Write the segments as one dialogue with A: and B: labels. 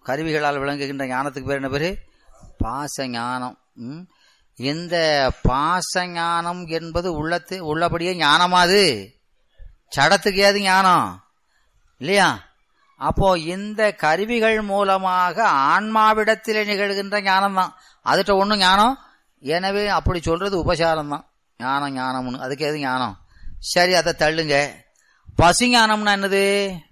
A: கருவிகளால் விளங்குகின்ற ஞானத்துக்கு பேர் என்ன பேரு பாச ஞானம் ம்? இந்த பாச ஞானம் என்பது உள்ளத்து உள்ளபடியே ஞானமாது சடத்துக்கு ஏது ஞானம் இல்லையா அப்போ இந்த கருவிகள் மூலமாக ஆன்மாவிடத்திலே நிகழ்கின்ற ஞானம் தான் அதுட்ட ஒன்றும் ஞானம் எனவே அப்படி சொல்றது உபசாரம் தான் ஞானம் ஞானம்னு அதுக்கு எது ஞானம் சரி அதை தள்ளுங்க பசுஞானம்னா என்னது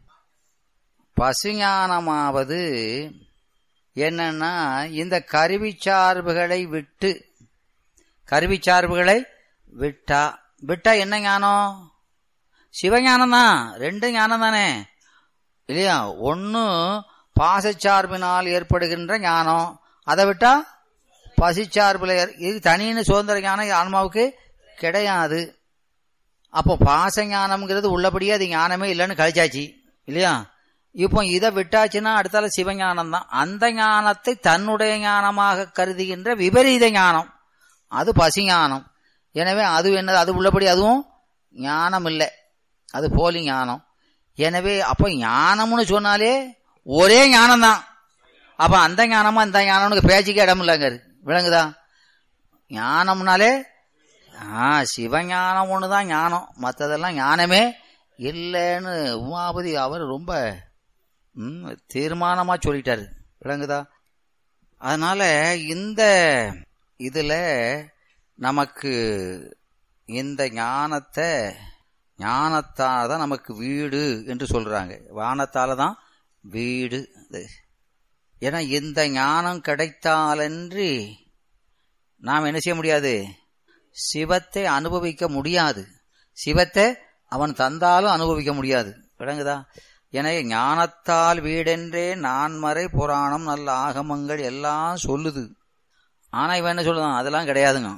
A: பசுஞானமாவது என்னன்னா இந்த கருவி சார்புகளை விட்டு கருவி சார்புகளை விட்டா விட்டா என்ன ஞானம் சிவஞானம் தான் ரெண்டு ஞானம் தானே இல்லையா ஒன்று பாசச்சார்பினால் ஏற்படுகின்ற ஞானம் அதை விட்டா பசிச்சார்பில் ஏற்- இது தனின்னு சுதந்திர ஞானம் ஆன்மாவுக்கு கிடையாது அப்போ பாச ஞானம்ங்கிறது உள்ளபடியே அது ஞானமே இல்லைன்னு கழிச்சாச்சு இல்லையா இப்போ இதை விட்டாச்சுன்னா அடுத்தால சிவஞானம் தான் அந்த ஞானத்தை தன்னுடைய ஞானமாக கருதுகின்ற விபரீத ஞானம் அது பசிஞானம் எனவே அது என்னது அது உள்ளபடி அதுவும் ஞானம் இல்லை அது போலி ஞானம் எனவே அப்போ ஞானம்னு சொன்னாலே ஒரே ஞானம் தான் அப்ப அந்த ஞானமா இந்த ஞானம்னு பேச்சுக்கே இடம் இல்லைங்க விளங்குதா ஞானம்னாலே ஆ சிவஞானம் ஒன்று தான் ஞானம் மற்றதெல்லாம் ஞானமே இல்லைன்னு உமாபதி அவர் ரொம்ப ம், தீர்மானமா சொல்லிட்டாரு விளங்குதா அதனால இந்த இதுல நமக்கு இந்த ஞானத்தை ஞானத்தால தான் நமக்கு வீடு என்று சொல்றாங்க வானத்தால தான் வீடு இது. ஏன்னா இந்த ஞானம் கிடைத்தாலன்றி நாம் என்ன செய்ய முடியாது சிவத்தை அனுபவிக்க முடியாது சிவத்தை அவன் தந்தாலும் அனுபவிக்க முடியாது விளங்குதா எனவே ஞானத்தால் வீடென்றே நான்மறை புராணம் நல்ல ஆகமங்கள் எல்லாம் சொல்லுது ஆனா இவன் என்ன சொல்லுதான் அதெல்லாம் கிடையாதுங்க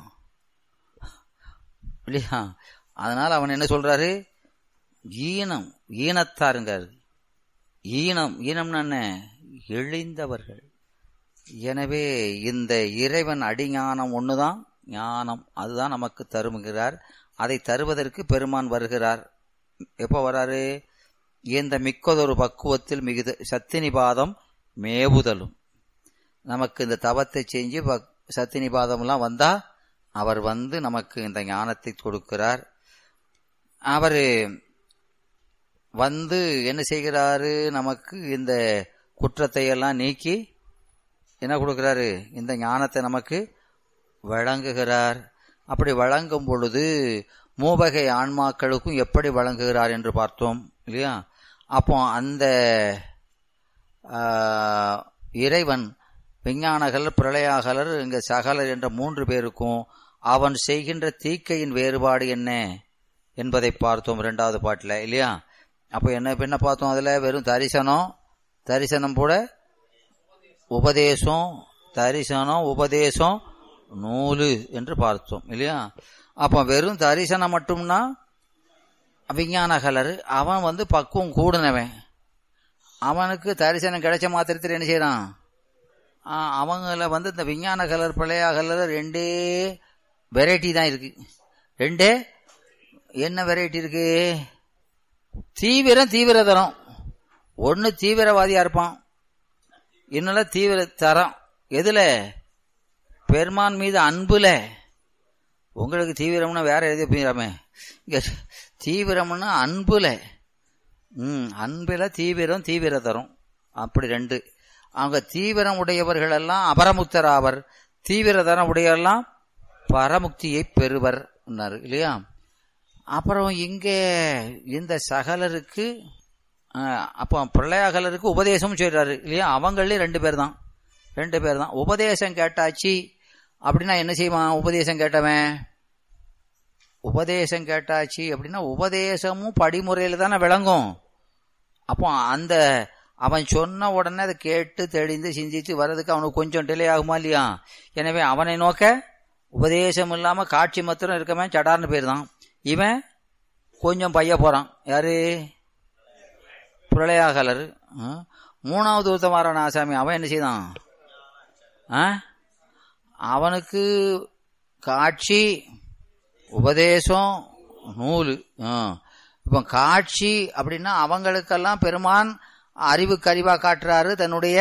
A: இல்லையா அதனால அவன் என்ன சொல்றாரு ஈனம் ஈனத்தாருங்காரு ஈனம் ஈனம்னு என்ன எழிந்தவர்கள் எனவே இந்த இறைவன் அடிஞானம் ஒண்ணுதான் ஞானம் அதுதான் நமக்கு தருமுகிறார் அதை தருவதற்கு பெருமான் வருகிறார் எப்போ வராரு இந்த மிக்கதொரு பக்குவத்தில் மிகுத சத்தினிபாதம் மேவுதலும் நமக்கு இந்த தவத்தை செஞ்சு பக்- சத்தினிபாதம்லாம் வந்தா அவர் வந்து நமக்கு இந்த ஞானத்தை கொடுக்கிறார் அவர் வந்து என்ன செய்கிறாரு நமக்கு இந்த குற்றத்தை எல்லாம் நீக்கி என்ன கொடுக்கிறாரு இந்த ஞானத்தை நமக்கு வழங்குகிறார் அப்படி வழங்கும் பொழுது மூவகை ஆன்மாக்களுக்கும் எப்படி வழங்குகிறார் என்று பார்த்தோம் இல்லையா அப்போ அந்த ஆ, இறைவன் விஞ்ஞானகலர் பிரளயாகலர் இங்க சகலர் என்ற மூன்று பேருக்கும் அவன் செய்கின்ற தீக்கையின் வேறுபாடு என்ன என்பதை பார்த்தோம் இரண்டாவது பாட்டில் இல்லையா அப்போ என்ன இப்ப என்ன பார்த்தோம் அதுல வெறும் தரிசனம் தரிசனம் கூட உபதேசம் தரிசனம் உபதேசம் நூலு என்று பார்த்தோம் இல்லையா அப்போ வெறும் தரிசனம் மட்டும்னா விஞ்ஞானகலர் அவன் வந்து பக்குவம் கூடுனவன் அவனுக்கு தரிசனம் கிடைச்ச மாத்திரத்தில் என்ன செய்யறான் ஆ, அவங்கள வந்து இந்த விஞ்ஞான கலர் பழைய கலர் ரெண்டே வெரைட்டி தான் இருக்கு ரெண்டே என்ன வெரைட்டி இருக்கு தீவிரம் தீவிரதரம் ஒன்னு தீவிரவாதியா இருப்பான் இன்னொன்னு தீவிர தரம் எதுல பெருமான் மீது அன்புல உங்களுக்கு தீவிரம்னா வேற எழுதி போயிடாமே இங்க தீவிரம்னா அன்புல ம் அன்பில தீவிரம் தீவிர தரும் அப்படி ரெண்டு அவங்க தீவிரம் உடையவர்கள் எல்லாம் அபரமுக்தர் ஆவர் தீவிரதரம் உடையவெல்லாம் பரமுக்தியை பெறுவர் இல்லையா அப்புறம் இங்கே இந்த சகலருக்கு அஹ், அப்போ பிரளயாகலருக்கு உபதேசம் சொல்றாரு இல்லையா அவங்களே ரெண்டு பேர் தான் ரெண்டு பேர் தான் உபதேசம் கேட்டாச்சு அப்படின்னா என்ன செய்வான் உபதேசம் கேட்டவன் உபதேசம் கேட்டாச்சு அப்படின்னா உபதேசமும் படிமுறையில தானே விளங்கும் அப்போ அந்த அவன் சொன்ன உடனே அதை கேட்டு தெளிந்து சிந்தித்து வர்றதுக்கு அவனுக்கு கொஞ்சம் டிலே ஆகுமா இல்லையா எனவே அவனை நோக்க உபதேசம் இல்லாம காட்சி மாத்திரம் இருக்கவன் சடார்னு பேர் தான் இவன் கொஞ்சம் பைய போறான் யாரு பிரளயாகலர் ஆ? மூணாவது உத்தமாரான ஆசாமி அவன் என்ன செய்தான் ஆ? அவனுக்கு காட்சி உபதேசம் நூலு ஆ. இப்போ காட்சி அப்படின்னா அவங்களுக்கெல்லாம் பெருமான் அறிவுக்கு அறிவா காட்டுறாரு தன்னுடைய